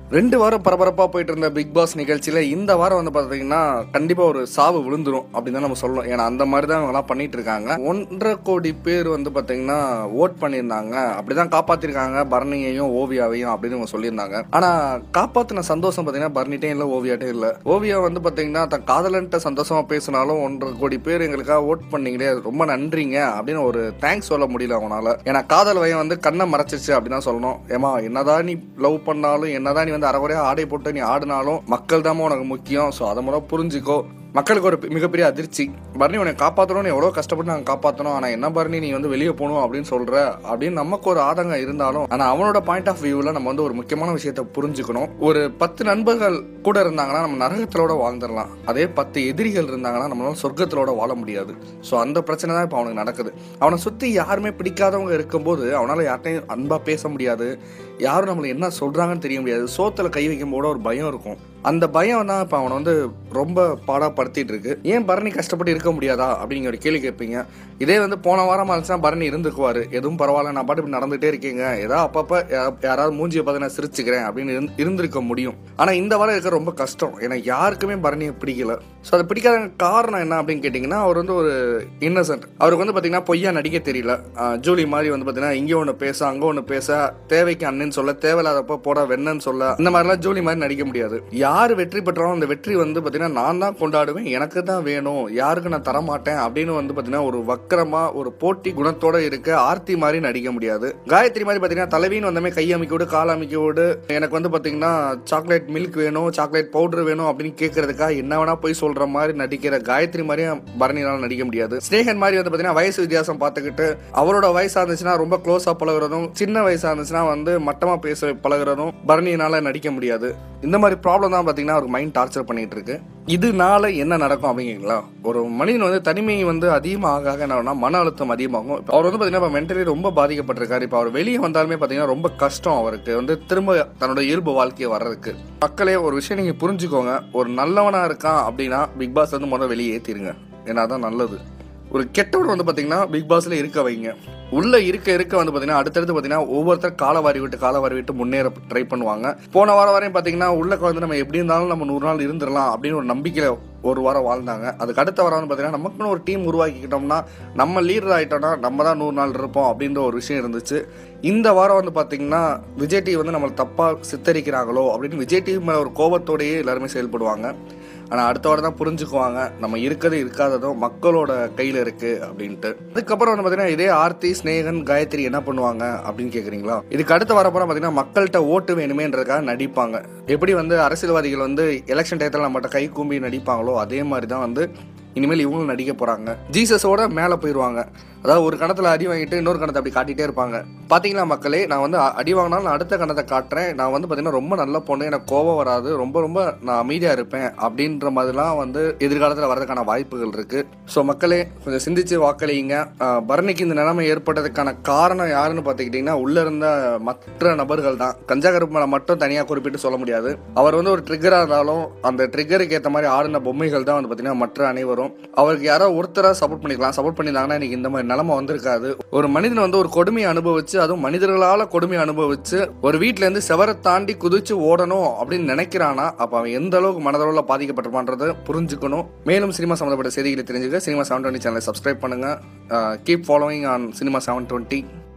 ரெண்டு வாரம் பரபரப்பாக போயிட்டு இருந்த பிக் பாஸ் நிகழ்ச்சியில் இந்த வாரம் வந்து பார்த்தீங்கன்னா கண்டிப்பாக ஒரு சாவு விழுந்துரும் அப்படின்னு தான் நம்ம சொல்லணும் ஏன்னா அந்த மாதிரி தான் இவங்கெல்லாம் பண்ணிட்டு இருக்காங்க ஒன்றரை கோடி பேர் வந்து பார்த்தீங்கன்னா ஓட் பண்ணியிருந்தாங்க அப்படி தான் காப்பாற்றிருக்காங்க பரணியையும் ஓவியாவையும் அப்படின்னு இவங்க சொல்லியிருந்தாங்க ஆனால் காப்பாற்றின சந்தோஷம் பார்த்தீங்கன்னா பரணிட்டையும் இல்லை ஓவியாட்டையும் இல்லை ஓவியா வந்து பார்த்தீங்கன்னா தன் காதலன்ட்ட சந்தோஷமாக பேசினாலும் ஒன்றரை கோடி பேர் எங்களுக்காக ஓட் பண்ணீங்களே அது ரொம்ப நன்றிங்க அப்படின்னு ஒரு தேங்க்ஸ் சொல்ல முடியல அவனால ஏன்னா காதல் வயம் வந்து கண்ணை மறைச்சிருச்சு அப்படின்னு தான் சொல்லணும் ஏமா என்னதான் நீ லவ் பண்ணாலும் என்னதான் நீ வந்து அரைகுறையா ஆடை போட்டு நீ ஆடினாலும் மக்கள் தாமா உனக்கு முக்கியம் ஸோ அதை முறை புரிஞ்சுக்கோ மக்களுக்கு ஒரு பெ- மிகப்பெரிய அதிர்ச்சி பரணி உன்னை காப்பாற்றணும்னு எவ்வளோ கஷ்டப்பட்டு நாங்கள் காப்பாற்றணும் ஆனால் என்ன பரணி நீ வந்து வெளியே போகணும் அப்படின்னு சொல்ற அப்படின்னு நமக்கு ஒரு ஆதங்கம் இருந்தாலும் ஆனால் அவனோட பாயிண்ட் ஆஃப் வியூவில் நம்ம வந்து ஒரு முக்கியமான விஷயத்தை புரிஞ்சுக்கணும் ஒரு பத்து நண்பர்கள் கூட இருந்தாங்கன்னா நம்ம நரகத்திலோட வாழ்ந்துடலாம் அதே பத்து எதிரிகள் இருந்தாங்கன்னா நம்மளால சொர்க்கத்திலோட வாழ முடியாது ஸோ அந்த பிரச்சனை தான் இப்போ அவனுக்கு நடக்குது அவனை சுற்றி யாருமே பிடிக்காதவங்க இருக்கும்போது அவனால் யார்ட்டையும் அன்பாக பேச முடியாது யாரும் நம்மளை என்ன சொல்கிறாங்கன்னு தெரிய முடியாது சோத்தில் கை வைக்கும் போது ஒரு பயம் இருக்கும் அந்த பயம் தான் இப்போ அவனை வந்து ரொம்ப பாடாப்படுத்திட்டு இருக்கு ஏன் பரணி கஷ்டப்பட்டு இருக்க முடியாதா அப்படிங்கிற ஒரு கேள்வி கேட்பீங்க இதே வந்து போன வாரமாக இருந்துச்சுன்னா பரணி இருந்துக்குவார் எதுவும் பரவாயில்ல நான் பாட்டு இப்படி நடந்துகிட்டே இருக்கீங்க ஏதாவது அப்பப்போ யா- யாராவது மூஞ்சியை பார்த்து நான் சிரிச்சுக்கிறேன் அப்படின்னு இருந்து- இருந்திருக்க முடியும் ஆனால் இந்த வாரம் இருக்க ரொம்ப கஷ்டம் ஏன்னா யாருக்குமே பரணியை பிடிக்கல ஸோ அதை பிடிக்காத காரணம் என்ன அப்படின்னு கேட்டிங்கன்னா அவர் வந்து ஒரு இன்னசென்ட் அவருக்கு வந்து பார்த்தீங்கன்னா பொய்யா நடிக்க தெரியல ஆஹ் ஜூலி மாதிரி வந்து பார்த்தீங்கன்னா இங்கே ஒன்று பேச அங்கே ஒன்று பேச தேவைக்கு அண்ணன் சொல்ல தேவையில்லாதப்போ போட வெண்ணன்னு சொல்ல இந்த மாதிரிலாம் ஜூலி மாதிரி நடிக்க முடியாது யார் வெற்றி பெற்றாலும் அந்த வெற்றி வந்து பார்த்தீங்கன்னா நான் தான் கொண்டாடுவேன் எனக்கு தான் வேணும் யாருக்கு நான் தர மாட்டேன் அப்படின்னு வந்து பார்த்தீங்கன்னா ஒரு வக்கரமா ஒரு போட்டி குணத்தோட இருக்க ஆர்த்தி மாதிரி நடிக்க முடியாது காயத்ரி மாதிரி பார்த்தீங்கன்னா தலைவின்னு வந்தமே கை அமைக்க விடு கால் அமைக்க விடு எனக்கு வந்து பார்த்தீங்கன்னா சாக்லேட் மில்க் வேணும் சாக்லேட் பவுடர் வேணும் அப்படின்னு கேட்கறதுக்காக என்ன வேணா போய் சொல்ற மாதிரி நடிக்கிற காயத்ரி மாதிரியும் பரணினால நடிக்க முடியாது ஸ்னேகன் மாதிரி வந்து பார்த்தீங்கன்னா வயசு வித்தியாசம் பார்த்துக்கிட்டு அவரோட வயசா இருந்துச்சுன்னா ரொம்ப க்ளோஸா பழகுறதும் சின்ன வயசா இருந்துச்சுன்னா வந்து மட்டமா பேச பழகுறதும் பரணியினால நடிக்க முடியாது இந்த மாதிரி ப்ராப்ளம் தான் பார்த்தீங்கன்னா அவருக்கு மைண்ட் டார்ச்சர் பண்ணிட்டு இருக்கு இதனால என்ன நடக்கும் அப்படிங்களா ஒரு மனிதன் வந்து தனிமை வந்து அதிகமாக ஆக ஆக என்ன ஆகும்னா மன அழுத்தம் அதிகமாகும் இப்ப அவர் வந்து பார்த்தீங்கன்னா இப்போ மென்டலி ரொம்ப பாதிக்கப்பட்டிருக்காரு இப்போ அவர் வெளியே வந்தாலுமே பார்த்தீங்கன்னா ரொம்ப கஷ்டம் அவருக்கு வந்து திரும்ப தன்னோட இயல்பு வாழ்க்கையை வர்றதுக்கு மக்களே ஒரு விஷயம் நீங்கள் புரிஞ்சுக்கோங்க ஒரு நல்லவனா இருக்கான் அப்படின்னா பிக் பாஸ் வந்து முதல்ல வெளியே ஏற்றிருங்க ஏன்னா அதான் நல்லது ஒரு கெட்டவர் வந்து பார்த்தீங்கன்னா பிக் பாஸ்ல இருக்க வைங்க உள்ள இருக்க இருக்க வந்து பார்த்தீங்கன்னா அடுத்தடுத்து பார்த்தீங்கன்னா ஒவ்வொருத்தர் காலை வாரி விட்டு காலை வாரி விட்டு முன்னேற ட்ரை பண்ணுவாங்க போன வாரம் வரையும் பார்த்தீங்கன்னா உள்ள வந்து நம்ம எப்படி இருந்தாலும் நம்ம நூறு நாள் இருந்துடலாம் அப்படின்னு ஒரு நம்பிக்கையில ஒரு வாரம் வாழ்ந்தாங்க அதுக்கு அடுத்த வாரம் வந்து பார்த்தீங்கன்னா நமக்குன்னு ஒரு டீம் உருவாக்கிக்கிட்டோம்னா நம்ம லீடர் ஆகிட்டோம்னா நம்ம தான் நூறு நாள் இருப்போம் அப்படின்ற ஒரு விஷயம் இருந்துச்சு இந்த வாரம் வந்து பார்த்தீங்கன்னா விஜய் டிவி வந்து நம்மளை தப்பாக சித்தரிக்கிறாங்களோ அப்படின்னு விஜய் டிவி மேலே ஒரு கோபத்தோடயே எல்லாருமே செயல்படுவாங்க ஆனால் அடுத்த வாரம் தான் புரிஞ்சுக்குவாங்க நம்ம இருக்கிறது இருக்காததும் மக்களோட கையில் இருக்கு அப்படின்ட்டு அதுக்கப்புறம் வந்து பார்த்தீங்கன்னா இதே ஆர்த்தி ஸ்னேகன் காயத்ரி என்ன பண்ணுவாங்க அப்படின்னு கேட்குறீங்களா இதுக்கு அடுத்த வரப்பறம் பார்த்தீங்கன்னா மக்கள்கிட்ட ஓட்டு வேணுமேன்றதுக்காக நடிப்பாங்க எப்படி வந்து அரசியல்வாதிகள் வந்து எலெக்ஷன் டயத்தில் நம்மகிட்ட கை கூம்பி நடிப்பாங்களோ அதே மாதிரி தான் வந்து இனிமேல் இவங்களும் நடிக்க போறாங்க ஜீசஸோட மேலே போயிடுவாங்க அதாவது ஒரு கணத்துல அடி வாங்கிட்டு இன்னொரு கணத்தை அப்படி காட்டிட்டே இருப்பாங்க பாத்தீங்களா மக்களே நான் வந்து அ- அடி வாங்கினாலும் நான் அடுத்த கணத்தை காட்டுறேன் நான் வந்து பாத்தீங்கன்னா ரொம்ப நல்ல பொண்ணு எனக்கு கோபம் வராது ரொம்ப ரொம்ப நான் அமைதியா இருப்பேன் அப்படின்ற மாதிரிலாம் வந்து எதிர்காலத்தில் வர்றதுக்கான வாய்ப்புகள் இருக்கு ஸோ மக்களே கொஞ்சம் சிந்திச்சு வாக்களிங்க ஆஹ் பரணிக்கு இந்த நிலைமை ஏற்பட்டதுக்கான காரணம் யாருன்னு பார்த்துக்கிட்டிங்கன்னா உள்ள இருந்த மற்ற நபர்கள் தான் கஞ்சா கருப்பு மட்டும் தனியாக குறிப்பிட்டு சொல்ல முடியாது அவர் வந்து ஒரு ட்ரிகராக இருந்தாலும் அந்த ட்ரிகருக்கு ஏற்ற மாதிரி ஆடின பொம்மைகள் தான் வந்து பார்த்தீங்கன்னா மற்ற அனைவரும் அவருக்கு யாரோ ஒருத்தராக சப்போர்ட் பண்ணிக்கலாம் சப்போர்ட் பண்ணியிருந்தாங்கன்னா இன்னைக்கு இந்த மாதிரி நிலைமை வந்திருக்காது ஒரு மனிதன் வந்து ஒரு கொடுமையை அனுபவிச்சு அதுவும் மனிதர்களால கொடுமையை அனுபவிச்சு ஒரு வீட்ல இருந்து செவரை தாண்டி குதிச்சு ஓடணும் அப்படின்னு நினைக்கிறானா அப்ப அவன் எந்த அளவுக்கு மனதளவுல பாதிக்கப்பட்டிருப்பான்றதை புரிஞ்சுக்கணும் மேலும் சினிமா சம்மந்தப்பட்ட செய்திகளை தெரிஞ்சுக்க சினிமா செவன் டுவெண்ட்டி சேனலை சப்ஸ்கிரைப் பண்ணுங்க keep following on cinema seven twenty